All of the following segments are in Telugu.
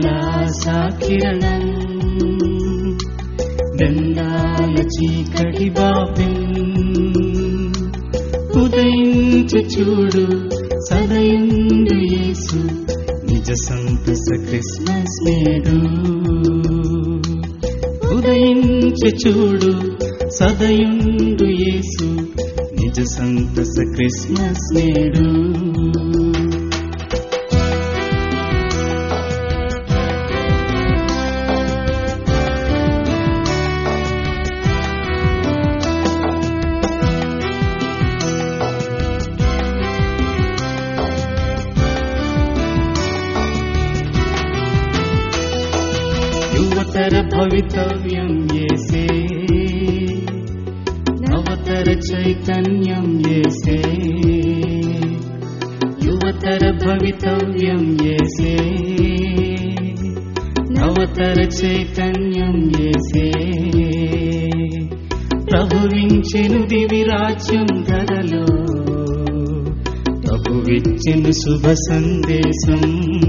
అందాలాసాకిరణం దండాల చీకటి బాపిన్ ఉదయించు చూడు సదయుండు యేసు నిజ సంతస క్రిస్మస్ నేడు ఉదయించు చూడు సదయుండు యేసు నిజ సంతస క్రిస్మస్ నేడు యువతర భవితవ్యం ఏసే నవతర చైతన్యం ఏసే యువతర భవితవ్యం ఏసే నవతర చైతన్యం ఏసే ప్రభువించెను దివిరాజ్యం ధరలో ప్రభువిచ్చెను శుభ సందేశం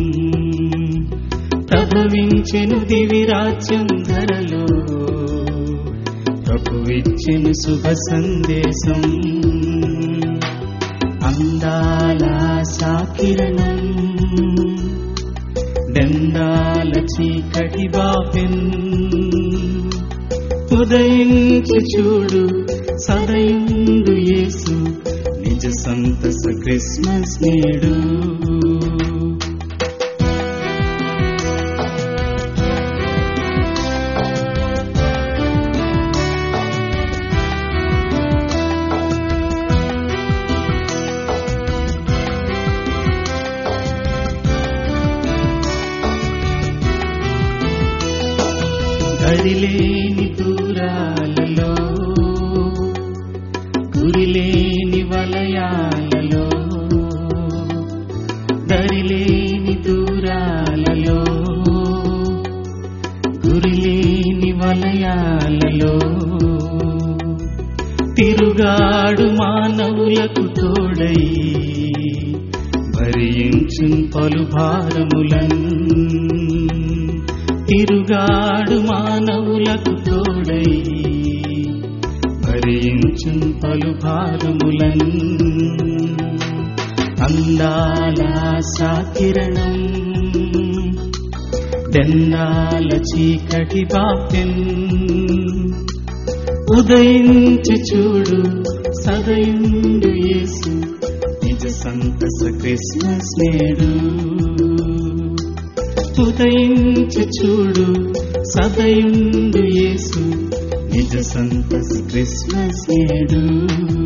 ప్రభువించెను దివిరాజ్యం ధరలో ప్రభువిచ్చెను శుభ సందేశం అందాల సాకిరణం దండాల చీకటి బాపెన్ ఉదయించు చూడు సదయుండు యేసు నిజ సంతస క్రిస్మస్ నేడు గడిలేని దూరాలలో గురిలేని వలయాలలో దరిలేని దూరాలలో గురిలేని వలయాలలో తిరుగాడు మానవులకు తోడై భరించు పలు భారములన్ తిరుగాడు మానవులకు తోడై భరించు పలు భారములన్ అందాల సాకిరణం దండాల చీకటి బాప్యన్ ఉదయించు చూడు సదయుండు యేసు నిజ సంతస క్రిస్మస్ నేడు ఉదయించు చూడు సదయుండు యేసు నిజ సంతస క్రిస్మస్ నేడు